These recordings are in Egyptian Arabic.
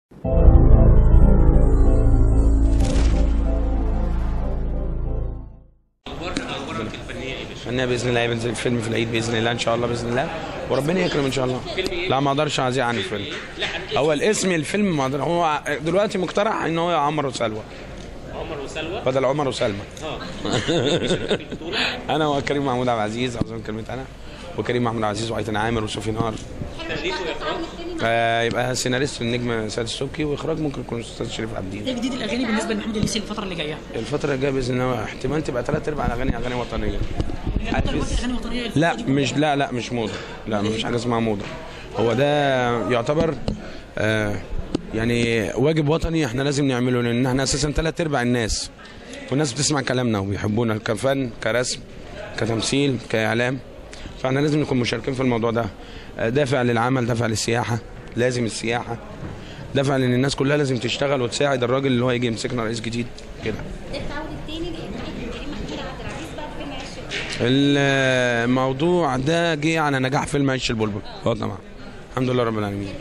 فنية باذن الله بنزل فيلم في العيد باذن الله ان شاء الله باذن الله وربنا يكرم ان شاء الله لا ما اقدرش اعزيه عن الفيلم هو الاسم الفيلم ما أقدر هو دلوقتي مقترح ان هو عمر وسلوى عمر وسلوى بدل عمر وسلمى اه انا وكريم محمود عبد العزيز اظن كلمه انا وكريم محمود عبد العزيز وايتن عامر وسوفي نار تأليف واخراج آه يبقى سيناريست النجم سيد السبكي واخراج ممكن يكون استاذ شريف عابدين ايه جديد الاغاني بالنسبه لمحمود الليثي الفتره اللي جايه؟ الفتره الجايه باذن الله احتمال تبقى ثلاث ارباع الاغاني اغاني وطنيه يعني أكتر وقت اغاني وطنيه الفترة لا دي مش لا لا مش موضه لا مفيش حاجه اسمها موضه هو ده يعتبر آه يعني واجب وطني احنا لازم نعمله لان احنا اساسا ثلاث ارباع الناس والناس بتسمع كلامنا وبيحبونا كفن كرسم كتمثيل كاعلام فاحنا لازم نكون مشاركين في الموضوع ده آه، دافع للعمل دافع للسياحه لازم السياحه دافع لان الناس كلها لازم تشتغل وتساعد الراجل اللي هو يجي يمسكنا رئيس جديد كده ده التعاون التاني لإنتاج كريم محمود عبد العزيز بعد فيلم عيش البلبل. الموضوع ده جه على نجاح فيلم عيش البلبل اه طبعا الحمد لله رب العالمين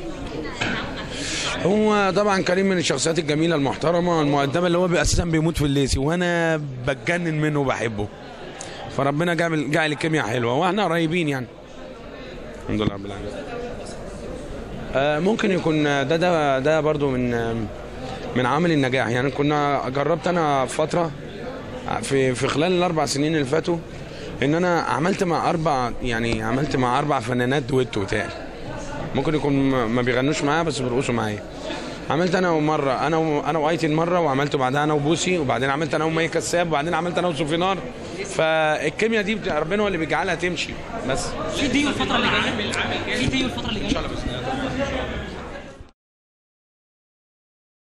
هو طبعا كريم من الشخصيات الجميله المحترمه المؤدبه اللي هو اساسا بيموت في الليسي وانا بتجنن منه وبحبه فربنا جعل جعل الكيمياء حلوه واحنا قريبين يعني الحمد لله رب العالمين آه ممكن يكون ده ده ده برضو من من عامل النجاح يعني كنا جربت انا فتره في في خلال الاربع سنين اللي فاتوا ان انا عملت مع اربع يعني عملت مع اربع فنانات دويتو تاني ممكن يكون ما ما بيغنوش معايا بس بيرقصوا معايا عملت انا ومره انا و... انا وايتن مره وعملت بعدها انا وبوسي وبعدين عملت انا ومي كساب وبعدين عملت انا وسوفينار فالكيمياء دي بت- ربنا هو اللي بيجعلها تمشي بس في ديو الفتره اللي جايه في ديو الفتره اللي جايه